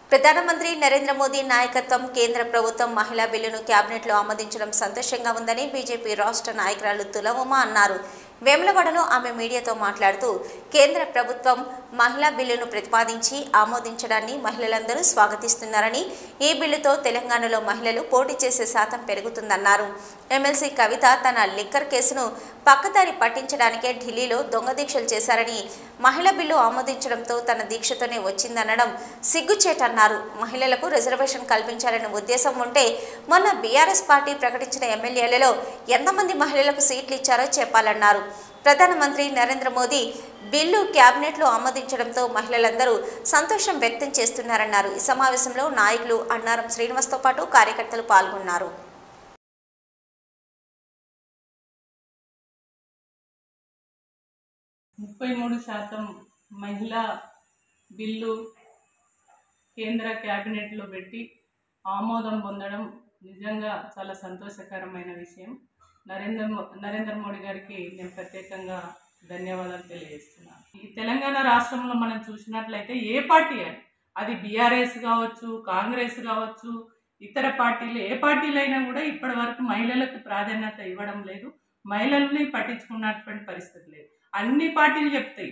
ప్రధానమంత్రి నరేంద్ర మోదీ నాయకత్వం కేంద్ర ప్రభుత్వం మహిళా బిల్లును కేబినెట్లో ఆమోదించడం సంతోషంగా ఉందని బీజేపీ రాష్ట్ర నాయకురాలు తులవుమ అన్నారు వేములవాడలో ఆమె మీడియాతో మాట్లాడుతూ కేంద్ర ప్రభుత్వం మహిళా బిల్లును ప్రతిపాదించి ఆమోదించడాన్ని మహిళలందరూ స్వాగతిస్తున్నారని ఈ బిల్లుతో తెలంగాణలో మహిళలు పోటీ చేసే శాతం పెరుగుతుందన్నారు ఎమ్మెల్సీ కవిత తన లిక్కర్ కేసును పక్కదారి పట్టించడానికే ఢిల్లీలో దొంగ దీక్షలు చేశారని మహిళా బిల్లు ఆమోదించడంతో తన దీక్షతోనే వచ్చిందనడం సిగ్గుచేటన్నారు మహిళలకు రిజర్వేషన్ కల్పించాలనే ఉద్దేశం ఉంటే మొన్న బీఆర్ఎస్ పార్టీ ప్రకటించిన ఎమ్మెల్యేలలో ఎంతమంది మహిళలకు సీట్లు ఇచ్చారో చెప్పాలన్నారు ప్రధానమంత్రి నరేంద్ర మోదీ బిల్లు క్యాబినెట్లో ఆమోదించడంతో మహిళలందరూ సంతోషం వ్యక్తం చేస్తున్నారన్నారు ఈ సమావేశంలో నాయకులు అన్నారం శ్రీనివాస్తో పాటు కార్యకర్తలు పాల్గొన్నారు ముప్పై మూడు శాతం మహిళా బిల్లు కేంద్ర క్యాబినెట్లో పెట్టి ఆమోదం పొందడం నిజంగా చాలా సంతోషకరమైన విషయం నరేంద్ర మో నరేంద్ర మోడీ గారికి నేను ప్రత్యేకంగా ధన్యవాదాలు తెలియజేస్తున్నాను ఈ తెలంగాణ రాష్ట్రంలో మనం చూసినట్లయితే ఏ పార్టీ అని అది బీఆర్ఎస్ కావచ్చు కాంగ్రెస్ కావచ్చు ఇతర పార్టీలు ఏ పార్టీలైనా కూడా ఇప్పటి వరకు మహిళలకు ప్రాధాన్యత ఇవ్వడం లేదు మహిళల్ని పట్టించుకున్నటువంటి పరిస్థితి లేదు అన్ని పార్టీలు చెప్తాయి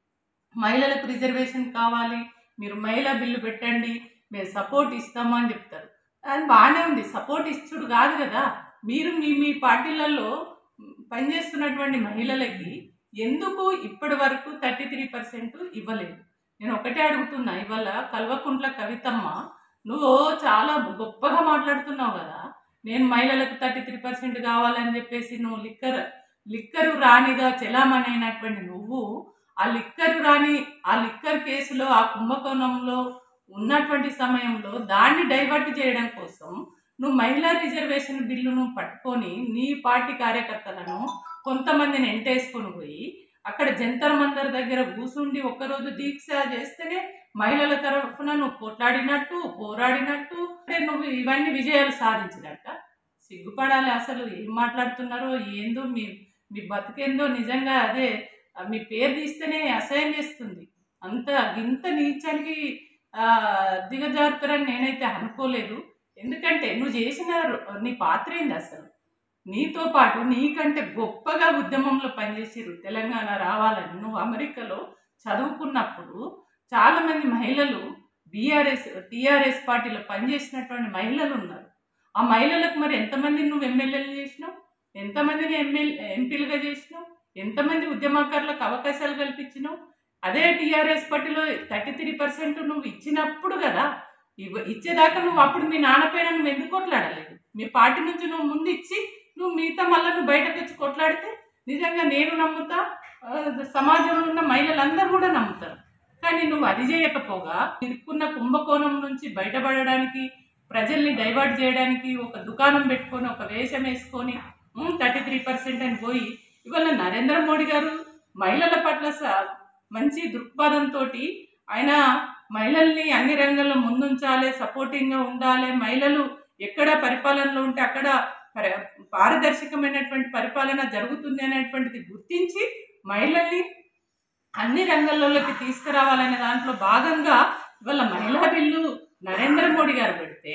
మహిళలకు రిజర్వేషన్ కావాలి మీరు మహిళా బిల్లు పెట్టండి మేము సపోర్ట్ ఇస్తాము అని చెప్తారు అది బాగానే ఉంది సపోర్ట్ ఇచ్చుడు కాదు కదా మీరు మీ మీ పార్టీలలో పనిచేస్తున్నటువంటి మహిళలకి ఎందుకు ఇప్పటి వరకు థర్టీ త్రీ పర్సెంట్ ఇవ్వలేదు నేను ఒకటే అడుగుతున్నా ఇవాళ కల్వకుంట్ల కవితమ్మ నువ్వు చాలా గొప్పగా మాట్లాడుతున్నావు కదా నేను మహిళలకు థర్టీ త్రీ పర్సెంట్ కావాలని చెప్పేసి నువ్వు లిక్కర్ లిక్కరు రాణిగా చెలామణి అయినటువంటి నువ్వు ఆ లిక్కరు రాణి ఆ లిక్కర్ కేసులో ఆ కుంభకోణంలో ఉన్నటువంటి సమయంలో దాన్ని డైవర్ట్ చేయడం కోసం నువ్వు మహిళా రిజర్వేషన్ బిల్లును పట్టుకొని నీ పార్టీ కార్యకర్తలను కొంతమందిని ఎంటేసుకొని పోయి అక్కడ జంతర్ మందర్ దగ్గర కూసుండి ఒక్కరోజు దీక్ష చేస్తేనే మహిళల తరఫున నువ్వు కొట్లాడినట్టు పోరాడినట్టు అంటే నువ్వు ఇవన్నీ విజయాలు సాధించినట్ట సిగ్గుపడాలి అసలు ఏం మాట్లాడుతున్నారో ఏందో మీ మీ బతికేందో నిజంగా అదే ఆ, మీ పేరు తీస్తేనే అసహ్యం చేస్తుంది అంత ఇంత నీచానికి ఆ, దిగజారుతారని నేనైతే అనుకోలేదు ఎందుకంటే నువ్వు చేసిన రు- నీ పాత్ర ఏంది అసలు నీతో పాటు నీకంటే గొప్పగా ఉద్యమంలో పనిచేసారు తెలంగాణ రావాలని నువ్వు అమెరికాలో చదువుకున్నప్పుడు చాలామంది మహిళలు బీఆర్ఎస్ టీఆర్ఎస్ పార్టీలో పనిచేసినటువంటి మహిళలు ఉన్నారు ఆ మహిళలకు మరి ఎంతమంది నువ్వు ఎమ్మెల్యేలు చేసినావు ఎంతమందిని ఎమ్మెల్యే ఎంపీలుగా చేసినావు ఎంతమంది ఉద్యమకారులకు అవకాశాలు కల్పించినావు అదే టీఆర్ఎస్ పార్టీలో థర్టీ త్రీ పర్సెంట్ నువ్వు ఇచ్చినప్పుడు కదా ఇవ్వ ఇచ్చేదాకా నువ్వు అప్పుడు మీ నాన్నపైన నువ్వు ఎందుకు కొట్లాడలేదు మీ పార్టీ నుంచి నువ్వు ముందు ఇచ్చి నువ్వు మిగతా మళ్ళీ నువ్వు బయటకు వచ్చి కొట్లాడితే నిజంగా నేను నమ్ముతా ఆ, సమాజంలో ఉన్న మహిళలందరూ కూడా నమ్ముతారు కానీ నువ్వు అది చేయకపోగా ఇరుక్కున్న కుంభకోణం నుంచి బయటపడడానికి ప్రజల్ని డైవర్ట్ చేయడానికి ఒక దుకాణం పెట్టుకొని ఒక వేషం వేసుకొని థర్టీ త్రీ పర్సెంట్ అని పోయి ఇవాళ నరేంద్ర మోడీ గారు మహిళల పట్ల స- మంచి దృక్పథంతో ఆయన మహిళల్ని అన్ని రంగాల్లో ముందుంచాలి సపోర్టింగ్గా ఉండాలి మహిళలు ఎక్కడ పరిపాలనలో ఉంటే అక్కడ పరి- పారదర్శకమైనటువంటి పరిపాలన జరుగుతుంది అనేటువంటిది గుర్తించి మహిళల్ని అన్ని రంగాల్లోకి తీసుకురావాలనే దాంట్లో భాగంగా ఇవాళ మహిళా బిల్లు నరేంద్ర మోడీ గారు పెడితే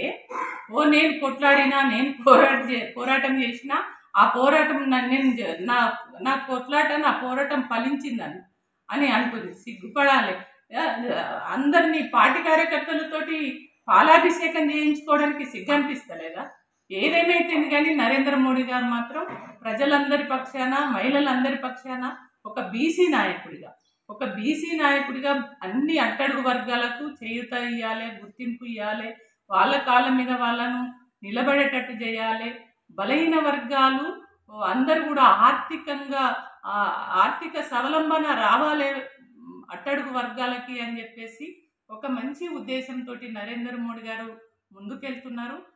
ఓ నేను కొట్లాడినా నేను పోరాట చే- పోరాటం చేసినా ఆ పోరాటం నా- నేను జ- నా నా కొట్లాట నా పోరాటం ఫలించిందని అని అనుకుంది సిగ్గుపడాలి ఆ, అందరినీ పార్టీ కార్యకర్తలతోటి పాలాభిషేకం చేయించుకోవడానికి సిగ్గు అనిపిస్తలేదా ఏదేమైతుంది కానీ నరేంద్ర మోడీ గారు మాత్రం ప్రజలందరి పక్షాన మహిళలందరి పక్షాన ఒక బీసీ నాయకుడిగా ఒక బీసీ నాయకుడిగా అన్ని అట్టడుగు వర్గాలకు చేయూత ఇవ్వాలి గుర్తింపు ఇవ్వాలి వాళ్ళ కాళ్ళ మీద వాళ్ళను నిలబడేటట్టు చేయాలి బలహీన వర్గాలు అందరూ కూడా ఆర్థికంగా ఆ, ఆర్థిక స్వావలంబన రావాలి ఉమ్, అట్టడుగు వర్గాలకి అని చెప్పేసి ఒక మంచి ఉద్దేశంతో నరేంద్ర మోడీ గారు ముందుకెళ్తున్నారు